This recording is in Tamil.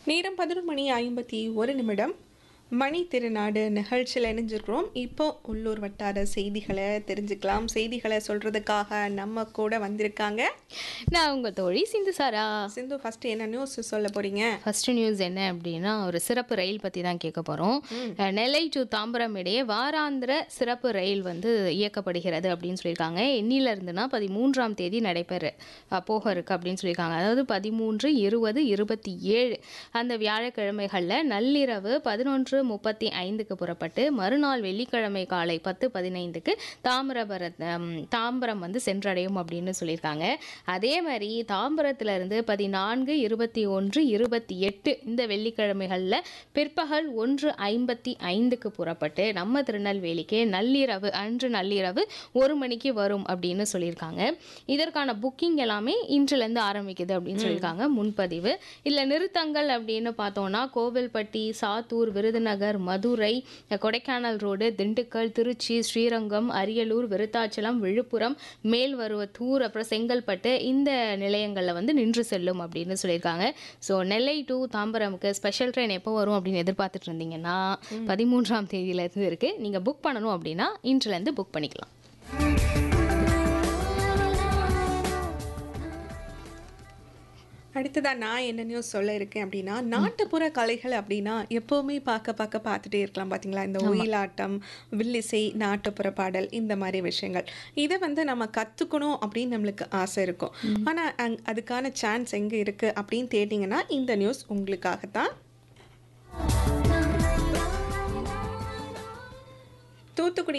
நேரம் பதினொரு மணி ஐம்பத்தி ஒரு நிமிடம் மணி திருநாடு நிகழ்ச்சியில் இணைஞ்சிருக்கிறோம் இப்போ உள்ளூர் வட்டார செய்திகளை தெரிஞ்சுக்கலாம் செய்திகளை சொல்றதுக்காக நம்ம கூட வந்திருக்காங்க நான் உங்கள் தோழி சிந்து சாரா சிந்து ஃபர்ஸ்ட் என்ன நியூஸ் சொல்ல போறீங்க ஃபர்ஸ்ட் நியூஸ் என்ன அப்படின்னா ஒரு சிறப்பு ரயில் பற்றி தான் கேட்க போகிறோம் நெல்லை டு தாம்பரம் இடையே வாராந்திர சிறப்பு ரயில் வந்து இயக்கப்படுகிறது அப்படின்னு சொல்லியிருக்காங்க எண்ணில இருந்துன்னா பதிமூன்றாம் தேதி நடைபெற அஹ், போக இருக்கு அப்படின்னு சொல்லியிருக்காங்க அதாவது பதிமூன்று இருபது இருபத்தி ஏழு அந்த வியாழக்கிழமைகளில் நள்ளிரவு பதினொன்று முப்பத்தி ஐந்துக்கு புறப்பட்டு மறுநாள் வெள்ளிக்கிழமை காலை பத்து பதினைந்துக்கு தாமிரபரம் தாம்பரம் வந்து சென்றடையும் அப்படின்னு சொல்லியிருக்காங்க அதே மாதிரி தாம்பரத்துல இருந்து பதினான்கு இருபத்தி ஒன்று இருபத்தி எட்டு இந்த வெள்ளிக்கிழமைகளில் பிற்பகல் ஒன்று ஐம்பத்தி ஐந்துக்கு புறப்பட்டு நம்ம திருநெல்வேலிக்கு நள்ளிரவு அன்று நள்ளிரவு ஒரு மணிக்கு வரும் அப்படின்னு சொல்லியிருக்காங்க இதற்கான புக்கிங் எல்லாமே இன்றிலிருந்து ஆரம்பிக்குது அப்படின்னு சொல்லியிருக்காங்க முன்பதிவு இல்லை நிறுத்தங்கள் அப்படின்னு பார்த்தோம்னா கோவில்பட்டி சாத்தூர் விருதுநகர் மதுரை கொடைக்கானல் ரோடு திண்டுக்கல் திருச்சி ஸ்ரீரங்கம் அரியலூர் விருத்தாச்சலம் விழுப்புரம் மேல்வருவத்தூர் அப்புறம் செங்கல்பட்டு இந்த நிலையங்களில் வந்து நின்று செல்லும் அப்படின்னு சொல்லியிருக்காங்க ஸோ நெல்லை டு தாம்பரமுக்கு ஸ்பெஷல் ட்ரெயின் எப்போ வரும் அப்படின்னு எதிர்பார்த்துட்டு இருந்தீங்கன்னா பதிமூன்றாம் தேதியிலேருந்து இருக்குது நீங்கள் புக் பண்ணணும் அப்படின்னா இன்றிலேருந்து புக் பண்ணிக்கலாம் அடுத்ததா நான் என்ன நியூஸ் சொல்ல இருக்கேன் அப்படின்னா நாட்டுப்புற கலைகள் அப்படின்னா எப்பவுமே பார்க்க பார்க்க பார்த்துட்டே இருக்கலாம் பார்த்தீங்களா இந்த ஒயிலாட்டம் வில்லிசை நாட்டுப்புற பாடல் இந்த மாதிரி விஷயங்கள் இதை வந்து நம்ம கற்றுக்கணும் அப்படின்னு நம்மளுக்கு ஆசை இருக்கும் ஆனால் அங் அதுக்கான சான்ஸ் எங்கே இருக்குது அப்படின்னு தேடிங்கன்னா இந்த நியூஸ் உங்களுக்காகத்தான் தூத்துக்குடி